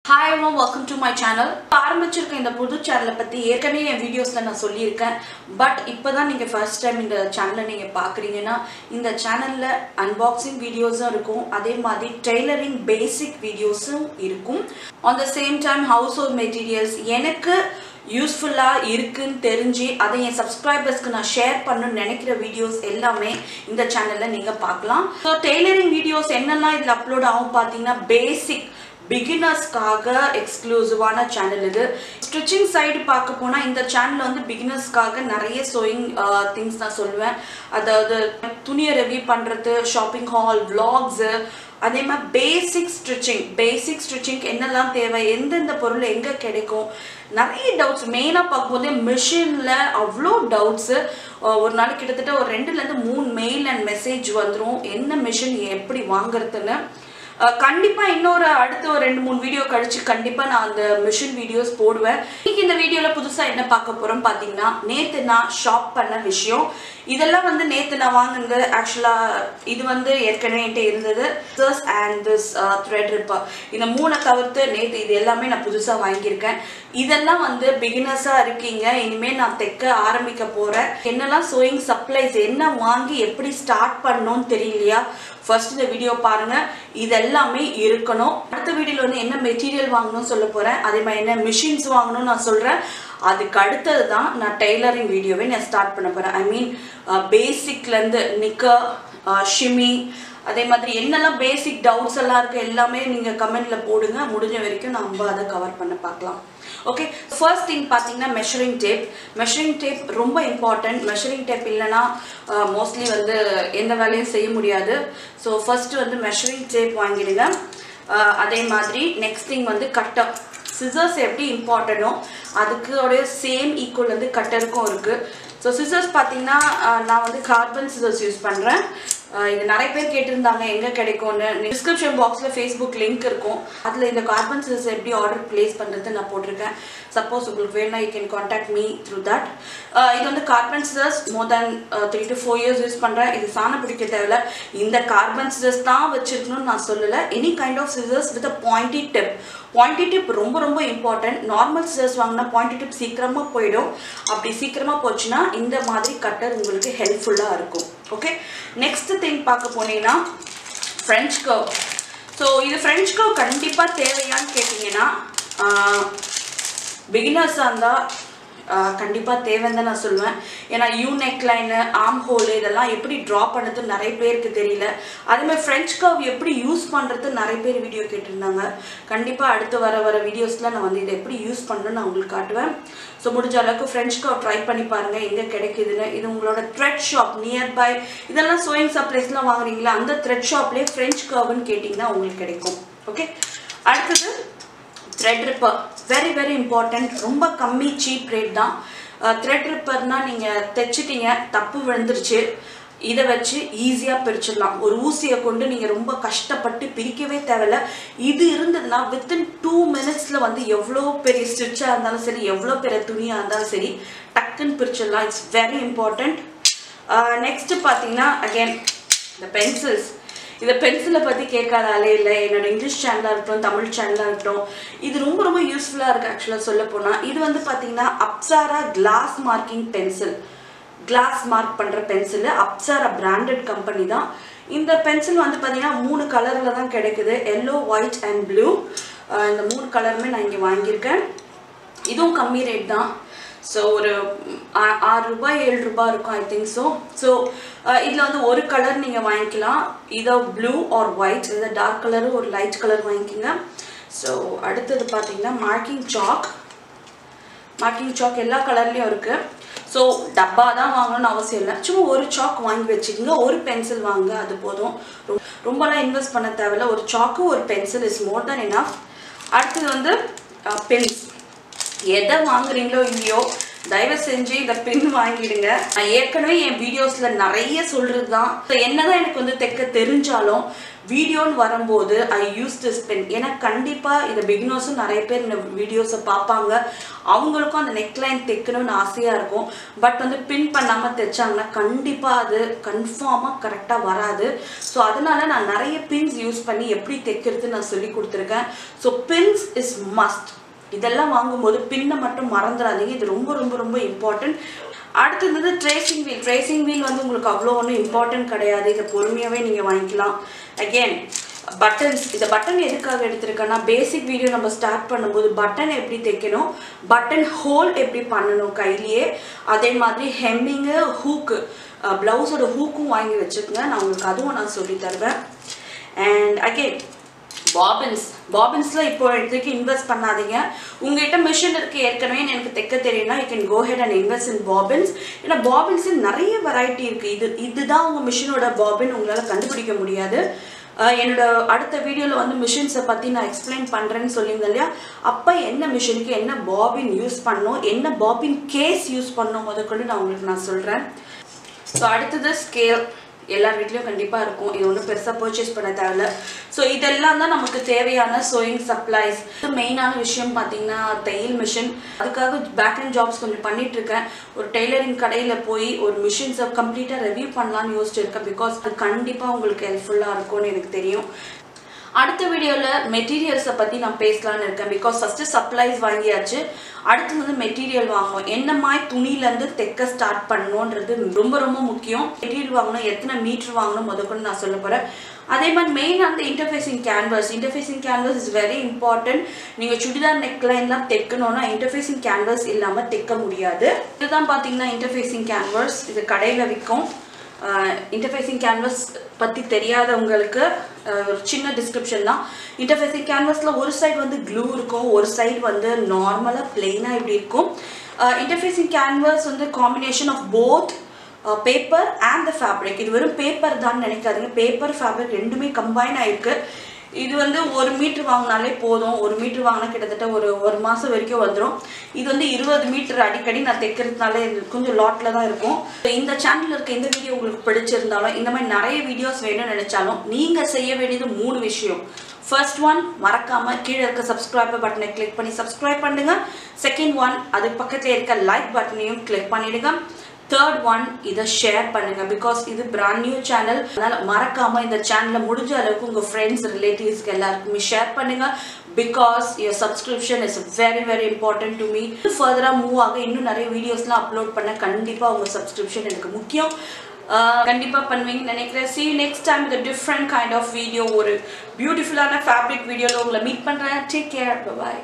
hi எல்லாம் welcome to my channel ஆரம்பிச்சிருக்க இந்த புது சேனலை பற்றி ஏற்கனவே என் வீடியோஸில் நான் சொல்லியிருக்கேன் பட் இப்போ தான் நீங்கள் ஃபர்ஸ்ட் டைம் இந்த சேனலை நீங்கள் பார்க்குறீங்கன்னா இந்த சேனலில் அன்பாக்சிங் வீடியோஸும் இருக்கும் அதே மாதிரி டெய்லரிங் பேசிக் வீடியோஸும் இருக்கும் on the same time household materials எனக்கு யூஸ்ஃபுல்லாக இருக்குன்னு தெரிஞ்சு அதை என் சப்ஸ்கிரைபர்ஸ்க்கு நான் ஷேர் பண்ணணும்னு நினைக்கிற வீடியோஸ் எல்லாமே இந்த சேனலில் நீங்கள் பார்க்கலாம் ஸோ டெய்லரிங் வீடியோஸ் என்னெல்லாம் இதில் அப்லோட் ஆகும் பார்த்தீங்கன்னா பேசிக் பிகினர்ஸ்க்காக எக்ஸ்க்ளூசிவான சேனல் இது ஸ்டிச்சிங் சைடு பார்க்க போனால் இந்த சேனல் வந்து பிகினர்ஸ்க்காக நிறைய சோயிங் திங்ஸ் நான் சொல்லுவேன் அதாவது துணியை ரிவ்யூ பண்ணுறது ஷாப்பிங் ஹால் vlogs அதே மாதிரி பேசிக் ஸ்டிச்சிங் பேசிக் ஸ்டிச்சிங் என்னெல்லாம் தேவை எந்தெந்த பொருள் எங்கே கிடைக்கும் நிறைய டவுட்ஸ் மெயினாக பார்க்கும்போது மிஷினில் அவ்வளோ டவுட்ஸு ஒரு நாளைக்கு கிட்டத்தட்ட ஒரு ரெண்டுலேருந்து மூணு மெயில் அண்ட் மெசேஜ் வந்துடும் என்ன மிஷின் எப்படி வாங்குறதுன்னு அஹ் கண்டிப்பா இன்னொரு அடுத்த ஒரு ரெண்டு மூணு வீடியோ கழிச்சு கண்டிப்பா நான் அந்த மிஷின் வீடியோஸ் போடுவேன் இன்னைக்கு இந்த வீடியோல புதுசா என்ன பார்க்க போறோம் பாத்தீங்கன்னா நேத்து நான் ஷாப் பண்ண விஷயம் இதெல்லாம் வந்து நேத்து நான் வாங்கினது ஆக்சுவலா இது வந்து ஏற்கனவே என்கிட்ட இருந்தது this and this thread ripper இந்த மூணை தவிர்த்து நேத்து இது எல்லாமே நான் புதுசா வாங்கியிருக்கேன் இதெல்லாம் வந்து பிகினர்ஸா இருக்கீங்க இனிமே நான் தைக்க ஆரம்பிக்க போறேன் என்னெல்லாம் சோயிங் சப்ளைஸ் என்ன வாங்கி எப்படி ஸ்டார்ட் பண்ணணும்னு தெரியலையா ஃபர்ஸ்ட் இந்த வீடியோ பாருங்க இது எல்லாமே இருக்கணும் அடுத்த வீடியோல வந்து என்ன மெட்டீரியல் வாங்கணும்னு சொல்ல போறேன் அதே மாதிரி என்ன மிஷின்ஸ் வாங்கணும்னு நான் சொல்றேன் அதுக்கு அடுத்தது தான் நான் டெய்லரிங் வீடியோவே நான் ஸ்டார்ட் பண்ண போறேன் ஐ மீன் பேசிக்லேருந்து நிக்கர் ஷிமி அதே மாதிரி என்னெல்லாம் பேசிக் டவுட்ஸ் எல்லாம் இருக்கு எல்லாமே நீங்கள் கமெண்ட்ல போடுங்க முடிஞ்ச வரைக்கும் நம்ம அதை கவர் பண்ண பார்க்கலாம் ஓகே ஃபர்ஸ்ட் திங் பார்த்தீங்கன்னா மெஷரிங் டேப் மெஷரிங் டேப் ரொம்ப இம்பார்ட்டன்ட் மெஷரிங் டேப் இல்லைன்னா மோஸ்ட்லி வந்து எந்த வேலையும் செய்ய முடியாது ஸோ ஃபர்ஸ்ட் வந்து மெஷரிங் டேப் வாங்கிடுங்க அஹ் அதே மாதிரி நெக்ஸ்ட் திங் வந்து கட்டர் சிசர்ஸ் எப்படி இம்பார்ட்டனோ அதுக்கு சேம் ஈக்குவல் வந்து கட்டருக்கும் இருக்குது ஸோ சிசர்ஸ் பார்த்தீங்கன்னா அஹ் நான் வந்து கார்பன் சிசர்ஸ் யூஸ் பண்ணுறேன் இது நிறைய பேர் கேட்டிருந்தாங்க எங்கே கிடைக்கும்னு டிஸ்கிரிப்ஷன் பாக்ஸில் ஃபேஸ்புக் லிங்க் இருக்கும் அதில் இந்த கார்பன் சிசர்ஸ் எப்படி ஆர்டர் ப்ளேஸ் பண்ணுறது நான் போட்டிருக்கேன் சப்போஸ் உங்களுக்கு வேணும்னா you can contact me through that இது வந்து carbon scissors more then three to four years use பண்ணுறேன் இது சாணம் பிடிக்க தேவையில்ல இந்த கார்பன் சிசர்ஸ் தான் வச்சிருக்கணும்னு நான் சொல்லலை any kind of scissors with a pointy tip pointy tip ரொம்ப ரொம்ப இம்பார்ட்டன்ட் நார்மல் சிசர்ஸ் வாங்கினா பாயிண்டி டிப் சீக்கிரமாக போயிடும் அப்படி சீக்கிரமாக போச்சுன்னா இந்த மாதிரி கட்டர் உங்களுக்கு ஹெல்ப்ஃபுல்லாக இருக்கும் ஓகே நெக்ஸ்ட் திங் பார்க்க போனீங்கன்னா ஃப்ரெஞ்ச் கர்வ் ஸோ இது ஃப்ரெஞ்ச் கர்வ் கண்டிப்பாக தேவையான்னு கேட்டிங்கன்னா பிகினர்ஸாக இருந்தால் கண்டிப்பாக தேவைன்னு தான் நான் சொல்லுவேன் ஏன்னா you neckline armhole இதெல்லாம் எப்படி ட்ரா பண்ணுறது நிறைய பேருக்கு தெரியல அதேமாதிரி ஃப்ரெஞ்ச் கர்வ் எப்படி யூஸ் பண்ணுறது நிறைய பேர் வீடியோ கேட்டிருந்தாங்க கண்டிப்பாக அடுத்து வர வர வீடியோஸில் நான் வந்து இதை எப்படி யூஸ் பண்ணணும்னு நான் உங்களுக்கு காட்டுவேன் ஸோ முடிஞ்ச அளவுக்கு ஃப்ரெஞ்ச் கர்வ் ட்ரை பண்ணி பாருங்கள் எங்கே கிடைக்குதுன்னு இது உங்களோட த்ரெட் ஷாப் நியர்பை இதெல்லாம் சோயிங் சப்ளைஸ்லாம் வாங்குறீங்களா அந்த த்ரெட் ஷாப்லேயே ஃப்ரெஞ்ச் கர்வ்னு கேட்டிங்கன்னா உங்களுக்கு கிடைக்கும் ஓகே அடுத்தது thread ripper very very important ரொம்ப கம்மி சீப் ரேட் தான் த்ரெட் ரிப்பர்னால் நீங்கள் தைச்சிட்டீங்க தப்பு விழுந்துருச்சு இதை வச்சு ஈஸியாக பிரிச்சிடலாம் ஒரு ஊசியை கொண்டு நீங்கள் ரொம்ப கஷ்டப்பட்டு பிரிக்கவே தேவையில்ல இது இருந்ததுன்னா வித்தின் டூ மினிட்ஸில் வந்து எவ்வளோ பெரிய ஸ்டிச்சாக இருந்தாலும் சரி எவ்வளோ பெரிய துணியாக இருந்தாலும் சரி டக்குன்னு பிரிச்சிடலாம் இட்ஸ் வெரி இம்பார்ட்டண்ட் நெக்ஸ்ட்டு பார்த்தீங்கன்னா அகேன் இந்த பென்சில்ஸ் இதை பென்சிலை பற்றி கேட்காத ஆளே இல்லை என்னோட இங்கிலீஷ் சேனலாக இருக்கட்டும் தமிழ் சேனலாக இருக்கட்டும் இது ரொம்ப ரொம்ப யூஸ்ஃபுல்லாக இருக்குது ஆக்சுவலாக சொல்ல போனால் இது வந்து பார்த்தீங்கன்னா Apsara glass marking pencil glass mark பண்ணுற பென்சிலு அப்சாரா பிராண்டட் கம்பெனி தான் இந்த பென்சில் வந்து பார்த்தீங்கன்னா மூணு கலரில் தான் கிடைக்குது எல்லோ ஒயிட் அண்ட் ப்ளூ இந்த மூணு கலருமே நான் இங்கே வாங்கியிருக்கேன் இதுவும் கம்மி ரேட் தான் ஸோ ஒரு ஆ- ஆறு ரூபாய் ஏழு ரூபாய் இருக்கும் ஐ திங்க் ஸோ ஸோ இதில் வந்து ஒரு கலர் நீங்கள் வாங்கிக்கலாம் இதோ ப்ளூ ஆர் ஒயிட் இதை டார்க் கலரு ஒரு லைட் கலர் வாங்கிக்கோங்க ஸோ அடுத்தது பார்த்தீங்கன்னா மார்க்கிங் சாக் மார்க்கிங் சாக் எல்லா கலர்லேயும் இருக்குது ஸோ டப்பா தான் வாங்கணும்னு அவசியம் இல்லை சும்மா ஒரு சாக் வாங்கி வச்சுக்கோங்க ஒரு பென்சில் வாங்க அது போதும் ரொ- ரொம்பலாம் இன்வெஸ்ட் பண்ண தேவையில்ல ஒரு சாக்கு ஒரு pencil is more than enough அடுத்தது வந்து பென்ஸ் எதை வாங்குறீங்களோ இல்லையோ தயவு செஞ்சு இந்த பின் வாங்கிடுங்க நான் ஏற்கனவே என் வீடியோஸ்ல நிறைய சொல்றது தான் என்னதான் எனக்கு வந்து தைக்க தெரிஞ்சாலும் வீடியோன்னு வரும்போது ஐ யூஸ் திஸ் பென் ஏன்னா கண்டிப்பாக இந்த பிகினர்ஸும் நிறைய பேர் இந்த வீடியோஸை பார்ப்பாங்க அவங்களுக்கும் அந்த நெக்லைன் தைக்கணும்னு ஆசையாக இருக்கும் பட் வந்து பின் பண்ணாமல் தைச்சாங்கன்னா கண்டிப்பாக அது கன்ஃபார்மாக கரெக்டாக வராது ஸோ அதனால நான் நிறைய பின்ஸ் யூஸ் பண்ணி எப்படி தைக்கிறது நான் சொல்லி கொடுத்துருக்கேன் ஸோ பின்ஸ் இஸ் மஸ்ட் இதெல்லாம் வாங்கும்போது பின்னை மட்டும் மறந்துடாதீங்க இது ரொம்ப ரொம்ப ரொம்ப இம்பார்ட்டன்ட் அடுத்தது ட்ரேசிங் வீல் ட்ரேசிங் வீல் வந்து உங்களுக்கு அவ்வளோ ஒன்றும் இம்பார்ட்டன்ட் கிடையாது இதை பொறுமையாகவே நீங்கள் வாங்கிக்கலாம் அகெயின் பட்டன்ஸ் இந்த பட்டன் எதுக்காக எடுத்திருக்கேன்னா பேசிக் வீடியோ நம்ம ஸ்டார்ட் பண்ணும்போது பட்டன் எப்படி தைக்கணும் பட்டன் ஹோல் எப்படி பண்ணணும் கையிலேயே அதே மாதிரி ஹெம்மிங்கு ஹூக்கு ப்ளவுஸோட ஹூக்கும் வாங்கி வச்சுக்கோங்க நான் உங்களுக்கு அதுவும் நான் சொல்லி தருவேன் அண்ட் அகெயின் பாபின்ஸ் பாபின்ஸில் இப்போ இதுக்கு இன்வெஸ்ட் பண்ணாதீங்க உங்ககிட்ட மிஷின் இருக்குது ஏற்கனவே எனக்கு தைக்க தெரியும்னா you can go ahead and invest in bobbins ஏன்னா பாபின்ஸில் நிறைய வெரைட்டி இருக்குது இது இதுதான் உங்கள் மிஷினோட பாபின் உங்களால் கண்டுபிடிக்க முடியாது அஹ் என்னோட அடுத்த வீடியோவில் வந்து மிஷின்ஸை பற்றி நான் எக்ஸ்பிளைன் பண்ணுறேன்னு சொல்லியிருந்தேன் இல்லையா அப்போ என்ன மிஷினுக்கு என்ன பாபின் யூஸ் பண்ணணும் என்ன பாபின் கேஸ் யூஸ் பண்ணணும் முதற்கொண்டு நான் உங்களுக்கு நான் சொல்கிறேன் ஸோ அடுத்தது ஸ்கேல் எல்லார் வீட்லேயும் கண்டிப்பாக இருக்கும் இது ஒன்றும் பெருசாக பர்ச்சேஸ் பண்ண தேவையில்ல ஸோ இதெல்லாம் தான் நமக்கு தேவையான சோயிங் சப்ளைஸ் மெயினான விஷயம் பார்த்தீங்கன்னா தையல் மிஷின் அதுக்காக பேக் அண்ட் ஜாப்ஸ் கொஞ்சம் பண்ணிட்டு இருக்கேன் ஒரு டெய்லரிங் கடையில் போய் ஒரு மிஷின்ஸை கம்ப்ளீட்டாக ரிவ்யூ பண்ணலான்னு யோசிச்சிருக்கேன் பிகாஸ் அது கண்டிப்பாக உங்களுக்கு ஹெல்ப்ஃபுல்லாக இருக்கும்னு எனக்கு தெரியும் அடுத்த வீடியோவில் மெட்டீரியல்ஸை பற்றி நான் பேசலான்னு இருக்கேன் பிகாஸ் ஃபஸ்ட்டு சப்ளைஸ் வாங்கியாச்சு அடுத்து வந்து மெட்டீரியல் வாங்கணும் என்ன மாதிரி துணியிலேருந்து தைக்க ஸ்டார்ட் பண்ணணுன்றது ரொம்ப ரொம்ப முக்கியம் மெட்டீரியல் வாங்கணும் எத்தனை மீட்ரு வாங்கணும் முதற்கொண்டு நான் சொல்ல போகிறேன் அதே மாதிரி மெயின் அந்த interfacing canvas interfacing canvas is very important நீங்கள் சுடிதார் நெக்லைன்லாம் தைக்கணும்னா இன்டர்ஃபேஸிங் கேன்வஸ் இல்லாமல் தைக்க முடியாது இதுதான் பார்த்தீங்கன்னா இன்டர்ஃபேஸிங் கேன்வஸ் இது கடையில் விற்கும் இன்டர்ஃபேஸிங் கேன்வஸ் பற்றி தெரியாதவங்களுக்கு அஹ், ஒரு சின்ன டிஸ்கிரிப்ஷன் தான் இன்டர்ஃபேஸிங் கேன்வஸில் ஒரு சைடு வந்து க்ளூ இருக்கும் ஒரு சைடு வந்து நார்மலாக பிளெயினாக இப்படி இருக்கும் இன்டர்ஃபேஸிங் கேன்வஸ் வந்து combination of both paper and the fabric இது வெறும் பேப்பர் தான் நினைக்காதீங்க பேப்பர் ஃபேப்ரிக் ரெண்டுமே கம்பைன் ஆயிருக்கு இது வந்து ஒரு மீட்ரு வாங்கினாலே போதும் ஒரு மீட்ரு வாங்கினா கிட்டத்தட்ட ஒரு ஒரு மாதம் வரைக்கும் வந்துடும் இது வந்து இருபது மீட்டர் அடிக்கடி நான் தைக்கிறதுனால இது கொஞ்சம் லாட்டில் தான் இருக்கும் இந்த சேனலில் இருக்க இந்த வீடியோ உங்களுக்கு பிடிச்சிருந்தாலும் இந்த மாதிரி நிறைய வீடியோஸ் வேணும்னு நினச்சாலும் நீங்கள் செய்ய வேண்டியது மூணு விஷயம் ஃபர்ஸ்ட் ஒன் மறக்காம கீழே இருக்க சப்ஸ்கிரைபர் பட்டனை கிளிக் பண்ணி சப்ஸ்கிரைப் பண்ணுங்க செகண்ட் ஒன் அதுக்கு பக்கத்தில் இருக்க லைக் பட்டனையும் கிளிக் பண்ணிடுங்க தேர்ட் ஒன் இதை ஷேர் பண்ணுங்க பிகாஸ் இது பிராண்ட் நியூ சேனல் அதனால மறக்காம இந்த சேனலை முடிஞ்ச அளவுக்கு உங்க ஃப்ரெண்ட்ஸ் ரிலேட்டிவ்ஸ்க்கு எல்லாருக்குமே ஷேர் பண்ணுங்க because your subscription is very very important to me ஃபர்தராக மூவ் ஆக இன்னும் நிறைய வீடியோஸ்லாம் அப்லோட் பண்ண கண்டிப்பாக உங்கள் சப்ஸ்கிரிப்ஷன் எனக்கு முக்கியம் ஆஹ் கண்டிப்பா பண்ணுவீங்கன்னு நினைக்கிறேன் see you next time with a different kind of video ஒரு பியூட்டிஃபுல்லான ஃபேப்ரிக் வீடியோவில் உங்களை மீட் பண்ணுறேன் டேக் கேர் bye